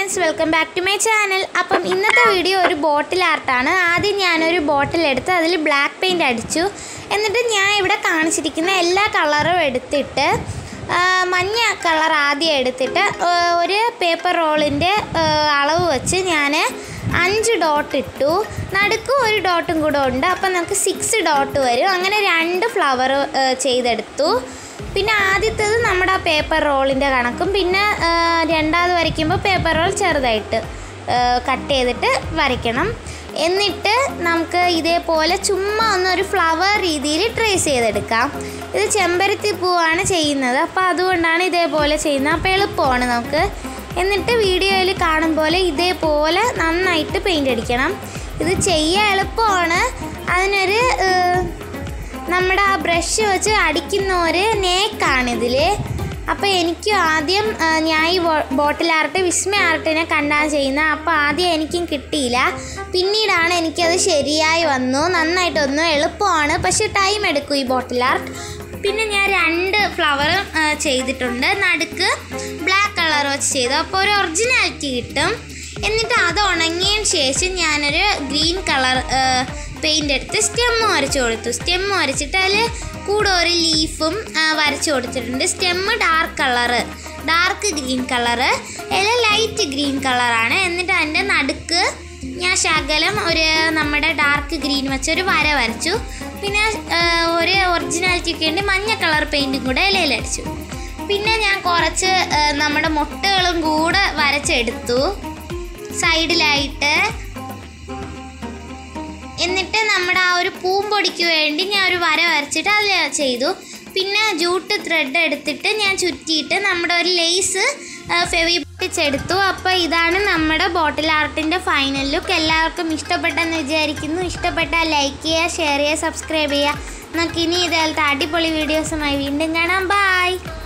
friends welcome back to my channel അപ്പം ഇന്നത്തെ video ഒരു ബോട്ടിൽ ആർട്ടാണ് ആദ്യം ഞാനൊരു ബോട്ടിൽ എടുത്ത് അതിൽ ബ്ലാക്ക് പെയിൻറ് അടിച്ചു എന്നിട്ട് ഞാൻ ഇവിടെ കാണിച്ചിരിക്കുന്ന എല്ലാ കളറും എടുത്തിട്ട് ആ, മഞ്ഞ കളർ ആദ്യം എടുത്തിട്ട് ആ, ഒരു പേപ്പർ റോളിൻ്റെ അളവ് വെച്ച് ഞാൻ അഞ്ച് ഡോട്ട് ഇട്ടു നടുക്ക് ഒരു ഡോട്ടും കൂടെ ഉണ്ട് അപ്പം നമുക്ക് സിക്സ് ഡോട്ട് വരും അങ്ങനെ രണ്ട് ഫ്ലവർ ചെയ്തെടുത്തു പിന്നെ ആദ്യത്തേത് നമ്മുടെ ആ പേപ്പർ റോളിൻ്റെ കണക്കും പിന്നെ ആ, രണ്ടാമത് വരയ്ക്കുമ്പോൾ പേപ്പർ റോൾ ചെറുതായിട്ട് കട്ട് ചെയ്തിട്ട് വരയ്ക്കണം എന്നിട്ട് നമുക്ക് ഇതേപോലെ ചുമ്മാ ഒന്നൊരു ഫ്ലവർ രീതിയിൽ ട്രേസ് ചെയ്തെടുക്കാം ഇത് ചെമ്പരത്തി പൂവാണ് ചെയ്യുന്നത് അപ്പോൾ അതുകൊണ്ടാണ് ഇതേപോലെ ചെയ്യുന്നത് അപ്പോൾ എളുപ്പമാണ് നമുക്ക് എന്നിട്ട് വീഡിയോയിൽ കാണും പോലെ ഇതേപോലെ നന്നായിട്ട് പെയിൻ്റ് അടിക്കണം ഇത് ചെയ്യാൻ എളുപ്പമാണ് അതിനൊരു ഏഹ്, നമ്മുടെ ആ ബ്രഷ് വെച്ച് അടിക്കുന്ന ഒരു നേക്കാണിതിൽ അപ്പോൾ എനിക്ക് ആദ്യം ആ, ഞാൻ ഈ ബോ- ബോട്ടിൽ ആർട്ട് വിസ്മയ ആർട്ടിനെ കണ്ടാണ് ചെയ്യുന്നത് അപ്പോൾ ആദ്യം എനിക്കും കിട്ടിയില്ല പിന്നീടാണ് എനിക്കത് ശരിയായി വന്നു നന്നായിട്ടൊന്നു എളുപ്പമാണ് പക്ഷേ ടൈം എടുക്കും ഈ ബോട്ടിൽ ആർട്ട് പിന്നെ ഞാൻ രണ്ട് ഫ്ലവർ ചെയ്തിട്ടുണ്ട് നടുക്ക് ബ്ലാക്ക് കളർ വെച്ച് ചെയ്തു അപ്പോൾ ഒരു ഒറിജിനാലിറ്റി കിട്ടും എന്നിട്ട് അത് ഉണങ്ങിയതിന് ശേഷം ഞാനൊരു ഗ്രീൻ കളർ പെയിൻ്റ് എടുത്ത് സ്റ്റെമ്മ് വരച്ചു കൊടുത്തു സ്റ്റെമ്മ് വരച്ചിട്ട് അതിൽ കൂടെ ഒരു ലീഫും വരച്ചു കൊടുത്തിട്ടുണ്ട് stem dark colour dark green colour ഇല ലൈറ്റ് ഗ്രീൻ കളറാണ് എന്നിട്ട് അതിൻ്റെ നടുക്ക് ഞാൻ ശകലം ഒരു നമ്മുടെ ഡാർക്ക് ഗ്രീൻ വെച്ചൊരു വര വരച്ചു പിന്നെ ആ, ഒരു ഒറിജിനാലിറ്റിക്ക് വേണ്ടി മഞ്ഞ കളർ പെയിൻറ്റും കൂടെ ഇലയിലടിച്ചു പിന്നെ ഞാൻ കുറച്ച് ആ, നമ്മുടെ മുട്ടകളും കൂടെ വരച്ചെടുത്തു സൈഡിലായിട്ട് എന്നിട്ട് നമ്മുടെ ആ ഒരു പൂമ്പൊടിക്ക് വേണ്ടി ഞാൻ ഒരു വര വരച്ചിട്ട് അതിൽ ചെയ്തു പിന്നെ ജൂട്ട് ത്രെഡ് എടുത്തിട്ട് ഞാൻ ചുറ്റിയിട്ട് നമ്മുടെ ഒരു ലേസ് ഫെവി പൊട്ടിച്ചെടുത്തു അപ്പോൾ ഇതാണ് നമ്മുടെ ബോട്ടിൽ ആർട്ടിൻ്റെ ഫൈനൽ ലുക്ക് എല്ലാവർക്കും ഇഷ്ടപ്പെട്ടെന്ന് വിചാരിക്കുന്നു ഇഷ്ടപ്പെട്ടാൽ ലൈക്ക് ചെയ്യുക ഷെയർ ചെയ്യുക സബ്സ്ക്രൈബ് ചെയ്യുക നമുക്ക് ഇനി ഇതേപോലത്തെ അടിപൊളി വീഡിയോസുമായി വീണ്ടും കാണാം ബായ്